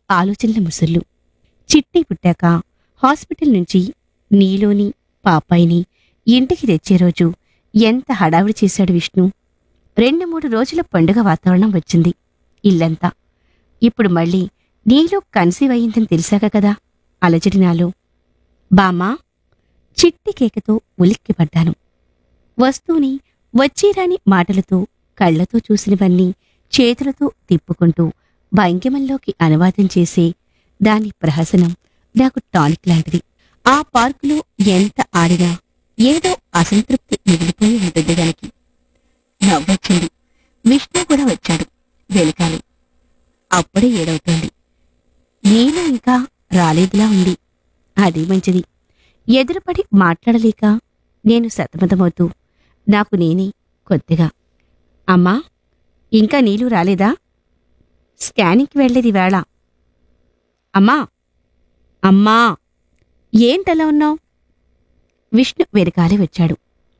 ఆలోచనల ముసుళ్ళు చిట్టి పుట్టాక హాస్పిటల్ నుంచి నీలోని పాపాయిని ఇంటికి తెచ్చే రోజు ఎంత హడావిడి చేశాడు విష్ణు రెండు మూడు రోజుల పండుగ వాతావరణం వచ్చింది ఇల్లంతా ఇప్పుడు మళ్ళీ నీలో కన్సీవ్ అయిందని తెలిసాక కదా అలజడి నాలో బామ్మా చిట్టి కేకతో ఉలిక్కిపడ్డాను వస్తువుని వచ్చీరాని మాటలతో కళ్లతో చూసినవన్నీ చేతులతో తిప్పుకుంటూ భంగిమల్లోకి అనువాదం చేసే దాని ప్రహసనం నాకు టానిక్ లాంటిది ఆ పార్కులో ఎంత ఆడినా ఏదో అసంతృప్తి మిగిలిపోయి ఉంటుంది దానికి నవ్వొచ్చింది విష్ణు కూడా వచ్చాడు వెనకాలే అప్పుడే ఏడవుతోంది నేను ఇంకా రాలేదులా ఉంది అది మంచిది ఎదురుపడి మాట్లాడలేక నేను సతమతమవుతూ నాకు నేనే కొద్దిగా అమ్మా ఇంకా నీళ్ళు రాలేదా స్కానింగ్కి వెళ్ళేది వేళ అమ్మా అమ్మా ఏంటలా ఉన్నావు విష్ణు వెనకాలే వచ్చాడు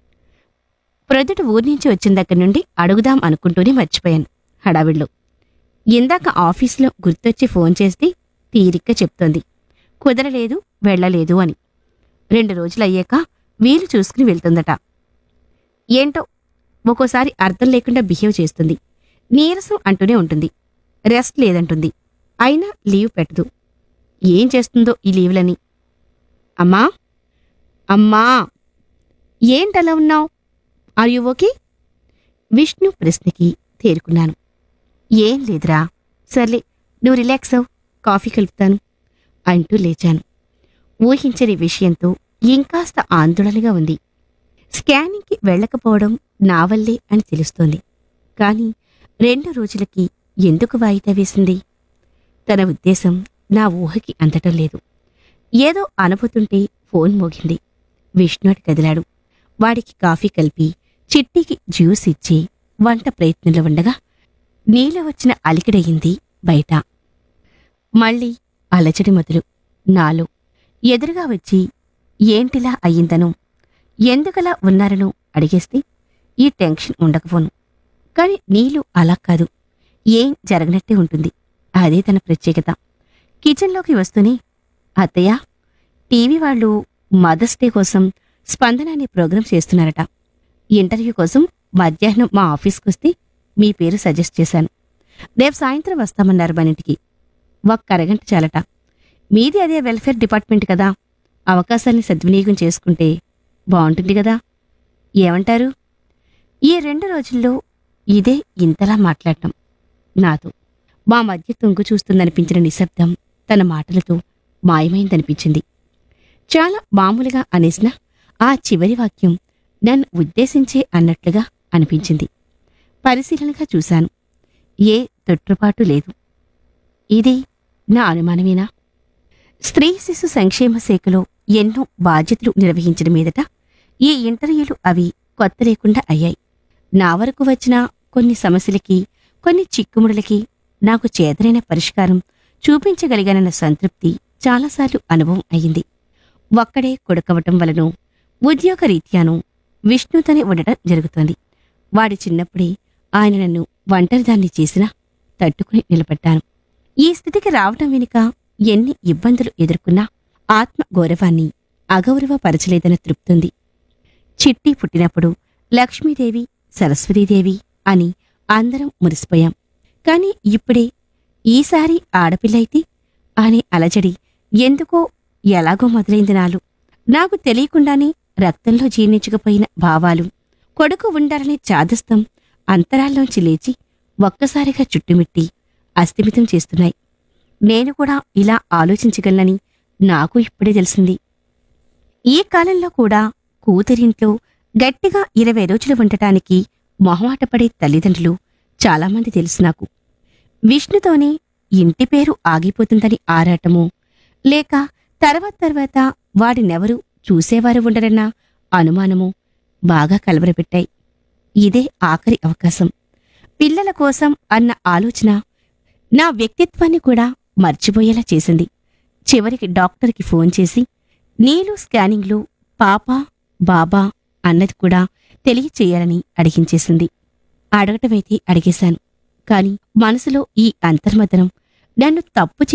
ప్రొద్దుట ఊరి నుంచి వచ్చిన దగ్గర నుండి అడుగుదాం అనుకుంటూనే మర్చిపోయాను హడావిడిలో ఇందాక ఆఫీసులో గుర్తొచ్చి ఫోన్ చేస్తే తీరిగ్గా చెప్తోంది కుదరలేదు వెళ్ళలేదు అని రెండు రోజులయ్యాక వీలు చూసుకుని వెళ్తుందట ఏంటో ఒక్కోసారి అర్థం లేకుండా బిహేవ్ చేస్తుంది నీరసం అంటూనే ఉంటుంది రెస్ట్ లేదంటుంది అయినా లీవ్ పెట్టదు ఏం చేస్తుందో ఈ లీవ్లని అమ్మా అమ్మా ఏంటలా ఉన్నావు ఆర్ యు ఓకే విష్ణు ప్రశ్నకి తేరుకున్నాను ఏం లేదురా సర్లే నువ్వు రిలాక్స్ అవు కాఫీ కలుపుతాను అంటూ లేచాను ఊహించని విషయంతో ఇంకాస్త ఆందోళనగా ఉంది స్కానింగ్కి వెళ్ళకపోవడం నా వల్లే అని తెలుస్తోంది కానీ రెండు రోజులకి ఎందుకు వాయిదా వేసింది తన ఉద్దేశం నా ఊహకి అందటం లేదు ఏదో అనుభూతుంటే ఫోన్ మోగింది విష్ణు అటు కదిలాడు వాడికి కాఫీ కలిపి చిట్టికి జ్యూస్ ఇచ్చి వంట ప్రయత్నంలో ఉండగా నీళ్ళ వచ్చిన అలికిడయింది బయట మళ్ళీ అలచడి మొదలు నాలో ఎదురుగా వచ్చి ఏంటిలా అయ్యిందనో ఎందుకలా ఉన్నారనో అడిగేస్తే ఈ టెన్షన్ ఉండకపోను కాని నీళ్ళు అలా కాదు ఏం జరగనట్టే ఉంటుంది అదే తన ప్రత్యేకత కిచెన్లోకి వస్తూనే అత్తయ్య టీవీ వాళ్ళు మదర్స్ డే కోసం స్పందన అనే ప్రోగ్రాం చేస్తున్నారట ఇంటర్వ్యూ కోసం మధ్యాహ్నం మా ఆఫీస్కి వస్తే మీ పేరు సజెస్ట్ చేశాను రేపు సాయంత్రం వస్తామన్నారు మన ఇంటికి ఒక్క అరగంట చాలట మీది అదే వెల్ఫేర్ డిపార్ట్మెంట్ కదా అవకాశాన్ని సద్వినియోగం చేసుకుంటే బాగుంటుంది కదా ఏమంటారు ఈ రెండు రోజుల్లో ఇదే ఇంతలా మాట్లాడటం నాతో మా మధ్య తొంగు చూస్తుందనిపించిన నిశ్శబ్దం తన మాటలతో మాయమైందనిపించింది చాలా మామూలుగా అనేసిన ఆ చివరి వాక్యం నన్ను ఉద్దేశించే అన్నట్లుగా అనిపించింది పరిశీలనగా చూశాను ఏ తొట్టుపాటు లేదు ఇది నా అనుమానమేనా స్త్రీ శిశు సంక్షేమ శాఖలో ఎన్నో బాధ్యతలు నిర్వహించిన మీదట ఈ ఇంటర్వ్యూలు అవి కొత్త లేకుండా అయ్యాయి నా వరకు వచ్చిన కొన్ని సమస్యలకి కొన్ని చిక్కుముడులకి నాకు చేతనైన పరిష్కారం చూపించగలిగానన్న సంతృప్తి చాలాసార్లు అనుభవం అయింది ఒక్కడే కొడుకవటం వలనో ఉద్యోగరీత్యానూ విష్ణుతోనే ఉండటం జరుగుతోంది వాడి చిన్నప్పుడే ఆయన నన్ను ఒంటరిదాన్ని చేసినా తట్టుకుని నిలబడ్డాను ఈ స్థితికి రావటం వెనుక ఎన్ని ఇబ్బందులు ఎదుర్కొన్నా ఆత్మ గౌరవాన్ని అగౌరవపరచలేదన్న తృప్తుంది చిట్టి పుట్టినప్పుడు లక్ష్మీదేవి సరస్వతీదేవి అని అందరం మురిసిపోయాం కాని ఇప్పుడే ఈసారి ఆడపిల్లయితే అనే అలజడి ఎందుకో ఎలాగో మొదలైంది నాలు నాకు తెలియకుండానే రక్తంలో జీర్ణించకపోయిన భావాలు కొడుకు ఉండాలనే చాదస్తం అంతరాల్లోంచి లేచి ఒక్కసారిగా చుట్టుమిట్టి అస్థిమితం చేస్తున్నాయి నేను కూడా ఇలా ఆలోచించగలనని నాకు ఇప్పుడే తెలిసింది ఈ కాలంలో కూడా కూతురింట్లో గట్టిగా ఇరవై రోజులు ఉండటానికి మొహమాటపడే తల్లిదండ్రులు చాలామంది తెలుసు నాకు విష్ణుతోనే ఇంటి పేరు ఆగిపోతుందని ఆరాటమో లేక తర్వాత తర్వాత వాడినెవరూ చూసేవారు ఉండరన్న అనుమానమో బాగా కలవరపెట్టాయి ఇదే ఆఖరి అవకాశం పిల్లల కోసం అన్న ఆలోచన నా వ్యక్తిత్వాన్ని కూడా మర్చిపోయేలా చేసింది చివరికి డాక్టర్కి ఫోన్ చేసి నీలు స్కానింగ్లో పాప బాబా అన్నది కూడా తెలియచేయాలని అడిగించేసింది అడగటమైతే అడిగేశాను కాని మనసులో ఈ అంతర్మదనం నన్ను తప్పు